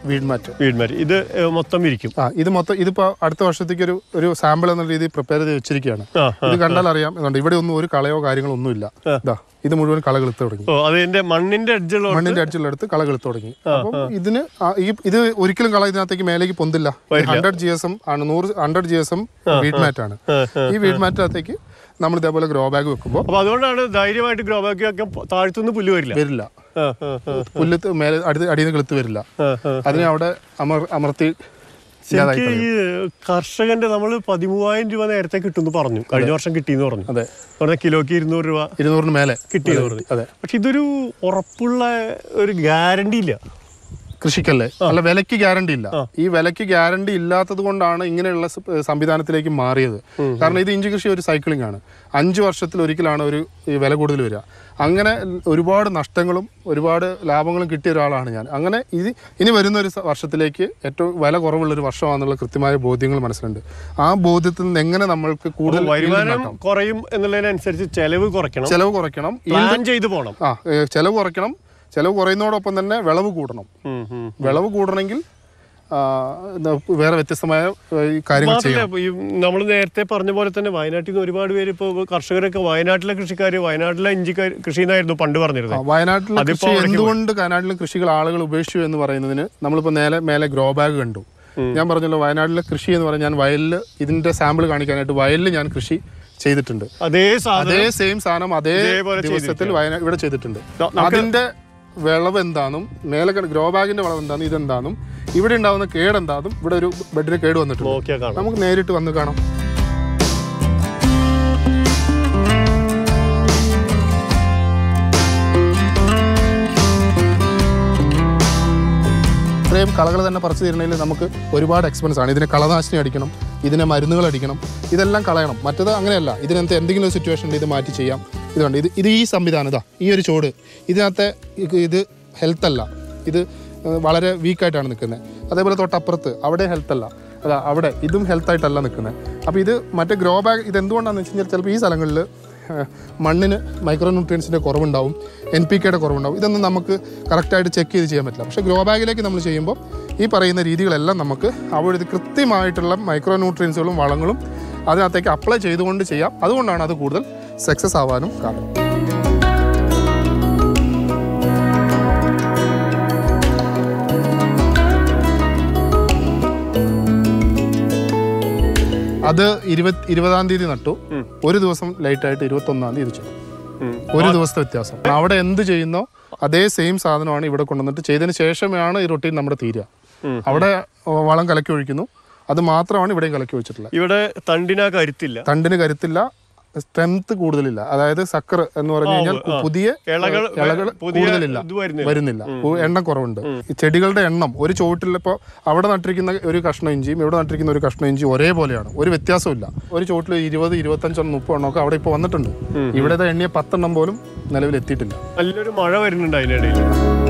Weed മാറ്റ് വീട്മാരി ഇത് ഏ, മൊത്തം ഇരിക്കും ആ ഇത് മൊത്തം ഇതിപ്പോ അടുത്ത വർഷത്തേക്ക് ഒരു ഒരു സാമ്പിൾ എന്നുള്ള രീതിയിൽ പ്രിപ്പയർ ചെയ്ത് വെച്ചിരിക്കുകയാണ് ആ ഇത് കണ്ടാൽ അറിയാം അതുകൊണ്ട് ഇവിടെ ഒന്നും ഒരു കളയോ കാര്യങ്ങളോ ഒന്നുമില്ല ഇതാ ഇത് മുഴുവൻ കളകെളുത്ത് തുടങ്ങി ഓ അതിന്റെ മണ്ണിന്റെ എഡ്ജുള്ള മണ്ണിന്റെ അടിച്ചുള്ളടുത്ത് കളകെളുത്ത് തുടങ്ങി അപ്പം ഇതിന് ആ- ഈ ഇത് ഒരിക്കലും കള ഇതിനകത്തേക്ക് മേലേക്ക് പൊന്തില്ല ഹൺഡ്രഡ് ജി എസ് എം ആണ് നൂറ് hundred G S M weed mat ആണ് ഈ വീഡ് മാറ്റിനകത്തേക്ക് നമ്മൾ ഇതേപോലെ ഗ്രോ ബാഗ് വെക്കുമ്പോൾ അപ്പൊ അതുകൊണ്ടാണ് ധൈര്യമായിട്ട് ഗ്രോ ബാക്കി ഒക്കെ താഴ്ത്തുനിന്ന് പുല്ല് വരില്ല വരില്ല ആ, ആ, ആ, പുല്ല് ത- മേലെ അടി അടിയിൽ നിന്ന് കിളുത്ത് വരില്ല ആ, ആ. അതിനെ അവിടെ അമർ അമർത്തി ഇല്ലാതായി ശരിക്കും ഈ കർഷകന്റെ നമ്മൾ പതിമൂവായിരം രൂപ നേരത്തെ കിട്ടുമെന്ന് പറഞ്ഞു കഴിഞ്ഞ വർഷം കിട്ടിയെന്ന് പറഞ്ഞു അതെ പറഞ്ഞ കിലോക്ക് ഇരുന്നൂറ് രൂപ ഇരുന്നൂറിന് മേലെ കിട്ടിയെന്ന് പറഞ്ഞു അതെ പക്ഷെ ഇതൊരു ഉറപ്പുള്ള ഒരു ഗ്യാരണ്ടി ഇല്ല കൃഷിക്കല്ലേ അല്ല വിലക്ക് ഗ്യാരണ്ടി ഇല്ല ഈ വിലക്ക് ഗ്യാരണ്ടി ഇല്ലാത്തത് കൊണ്ടാണ് ഇങ്ങനെയുള്ള സ്- സംവിധാനത്തിലേക്ക് മാറിയത് കാരണം ഇത് ഇഞ്ചി കൃഷി ഒരു സൈക്ലിംഗ് ആണ് അഞ്ച് വർഷത്തിൽ ഒരിക്കലാണ് ഒരു ഈ വില കൂടുതൽ വരിക അങ്ങനെ ഒരുപാട് നഷ്ടങ്ങളും ഒരുപാട് ലാഭങ്ങളും കിട്ടിയ ഒരാളാണ് ഞാൻ അങ്ങനെ ഇത് ഇനി വരുന്ന ഒരു സ- വർഷത്തിലേക്ക് ഏറ്റവും വില കുറവുള്ള ഒരു വർഷമാണെന്നുള്ള കൃത്യമായ ബോധ്യങ്ങൾ മനസ്സിലുണ്ട് ആ ബോധ്യത്തിൽ നിന്ന് എങ്ങനെ നമ്മൾക്ക് കൂടുതൽ yield വരുമാനം ഉണ്ടാക്കാം? കുറയും എന്നുള്ളതിനനുസരിച്ച് ചെലവ് കുറയ്ക്കണം ചെലവ് കുറയ്ക്കണം ഈ- പ്ലാൻ ചെയ്തു പോകണം ആ ഏ, ചെലവ് കുറയ്ക്കണം ചെലവ് കുറയുന്നതോടൊപ്പം തന്നെ വിളവ് കൂടണം ഉം, ഉം. വിളവ് കൂടണമെങ്കിൽ ആ, എന്താ, വേറെ വ്യത്യസ്തമായ ഏ, ഈ കാര്യങ്ങൾ ചെയ്യണം മാത്രമല്ല ഈ നമ്മൾ നേരത്തെ പറഞ്ഞ പോലെ തന്നെ വയനാട്ടിൽ നിന്ന് ഒരുപാട് പേര് ഇപ്പോൾ കർഷകരൊക്കെ വയനാട്ടിലെ കൃഷിക്കാർ വയനാട്ടിലെ ഇഞ്ചി കൃഷി എന്നായിരുന്നു പണ്ട് ആ, പറഞ്ഞിരുന്നത് വയനാട്ടിലെ അതിപ്പോ കൃഷി അവിടേക്ക് എന്തുകൊണ്ട് വയനാട്ടിലെ കൃഷികൾ ആളുകൾ ഉപേക്ഷിച്ചു എന്ന് പറയുന്നതിന് നമ്മളിപ്പോൾ നേരെ മേലെ ഗ്രോ ബാഗ് കണ്ടു ഞാൻ പറഞ്ഞല്ലോ വയനാട്ടിലെ കൃഷി എന്ന് പറഞ്ഞാൽ ഞാൻ വയലിൽ ഇതിന്റെ സാമ്പിൾ കാണിക്കാനായിട്ട് വയലിൽ ഞാൻ കൃഷി ചെയ്തിട്ടുണ്ട് അതേ സാധനം അതേ സെയിം സാധനം അതേ ഇതേപോലെ ദിവസത്തിൽ വയനാട് ഇവിടെ ചെയ്തിട്ടുണ്ട് ന- നമുക്ക് അതിന്റെ വിളവ് എന്താണെന്നും മേലെ ഗ്രോ ബാഗിന്റെ വിളവ് എന്താണെന്നും ഇതെന്താണെന്നും ഇവിടെ ഉണ്ടാവുന്ന കേട് എന്താണെന്നും ഇവിടെ ഒരു ബെഡിന് കേട് വന്നിട്ടുണ്ട് നോക്കിയാൽ കാണാം നമുക്ക് നേരിട്ട് വന്ന് കാണാം ഇത്രയും കളകൾ തന്നെ പറിച്ചു തരുന്നതിൽ നമുക്ക് ഒരുപാട് എക്സ്പെൻസ് ആണ് ഇതിന് കളനാശിനി അടിക്കണം ഇതിനെ മരുന്നുകൾ അടിക്കണം ഇതെല്ലാം കളയണം മറ്റത് അങ്ങനെയല്ല ഇതിനകത്ത് എന്തെങ്കിലും ഒരു സിറ്റുവേഷൻ ഉണ്ട് ഇത് മാറ്റി ചെയ്യാം ഇതുണ്ട് ഇത് ഇത് ഈ സംവിധാനം ഇതാ ഈ ഒരു ചോട് ഇതിനകത്തെ ഇത് ഇത് ഹെൽത്ത് അല്ല ഇത് ഏഹ്, വളരെ വീക്കായിട്ടാണ് നിൽക്കുന്നത് അതേപോലെ തൊട്ടപ്പുറത്ത് അവിടെ ഹെൽത്ത് അല്ല അതാ അവിടെ ഇതും ഹെൽത്ത് ആയിട്ടല്ല നിൽക്കുന്നത് അപ്പോൾ ഇത് മറ്റേ ഗ്രോ ബാഗ് ഇത് എന്തുകൊണ്ടാണെന്ന് വെച്ച് കഴിഞ്ഞാൽ ചിലപ്പോൾ ഈ സ്ഥലങ്ങളിൽ ഏഹ്, മണ്ണിന് മൈക്രോ ന്യൂട്രിയൻസിൻ്റെ കുറവുണ്ടാവും എൻ പി കെയുടെ കുറവുണ്ടാവും ഇതൊന്നും നമുക്ക് കറക്റ്റായിട്ട് ചെക്ക് ചെയ്ത് ചെയ്യാൻ പറ്റില്ല പക്ഷേ ഗ്രോ ബാഗിലേക്ക് നമ്മൾ ചെയ്യുമ്പോൾ ഈ പറയുന്ന രീതികളെല്ലാം നമുക്ക് അവിടെ ഇത് കൃത്യമായിട്ടുള്ള മൈക്രോ ന്യൂട്രിയൻസുകളും വളങ്ങളും അതിനകത്തേക്ക് അപ്ലൈ ചെയ്തുകൊണ്ട് ചെയ്യാം അതുകൊണ്ടാണ് അത് കൂടുതൽ സക്സസ് ആവാനും കാരണം അത് ഇരുപത് ഇരുപതാം തീയതി നട്ടു ഒരു ദിവസം ലൈറ്റ് ആയിട്ട് ഇരുപത്തൊന്നാം തീയതി ചെയ്തു ഉം. ഒരു ദിവസത്തെ വ്യത്യാസം അവിടെ എന്ത് ചെയ്യുന്നോ അതേ സെയിം സാധനമാണ് ഇവിടെ കൊണ്ടുവന്നിട്ട് ചെയ്തതിന് ശേഷമാണ് ഈ റൊട്ടീൻ നമ്മുടെ തീരുക ഉം. അവിടെ വളം കലക്കി ഒഴിക്കുന്നു അത് മാത്രമാണ് ഇവിടെയും കലക്കി ഒഴിച്ചിട്ടുള്ളത് ഇവിടെ തണ്ടിനാ കരുത്തില്ല തണ്ടിന് കരുത്തില്ല സ്ട്രെങ്ത് കൂടുതലില്ല അതായത് സക്കർ എന്ന് പറഞ്ഞു കഴിഞ്ഞാൽ ആ. പുതിയ ഇളകൾ ഇളകൾ പുതിയ കൂടുതലില്ല ഇത് വരുന്നില്ല വരുന്നില്ല ഉ- എണ്ണം കുറവുണ്ട് ഈ ചെടികളുടെ എണ്ണം ഒരു ചുവട്ടിൽ ഇപ്പോൾ അവിടെ നട്ടിരിക്കുന്ന ഒരു കഷ്ണം ഇഞ്ചിയും ഇവിടെ നട്ടിരിക്കുന്ന ഒരു കഷ്ണം ഇഞ്ചിയും ഒരേപോലെയാണ് ഒരു വ്യത്യാസമില്ല ഒരു ചുവട്ടിൽ ഇരുപത് ഇരുപത്തഞ്ചെണ്ണം മുപ്പത് എണ്ണമൊക്കെ അവിടെ ഇപ്പോൾ വന്നിട്ടുണ്ട് ഇവിടുത്തെ എണ്ണിയ പത്തെണ്ണം പോലും നിലവിൽ എത്തിയിട്ടില്ല നല്ലൊരു മഴ വരുന്നുണ്ട് അതിനിടയിൽ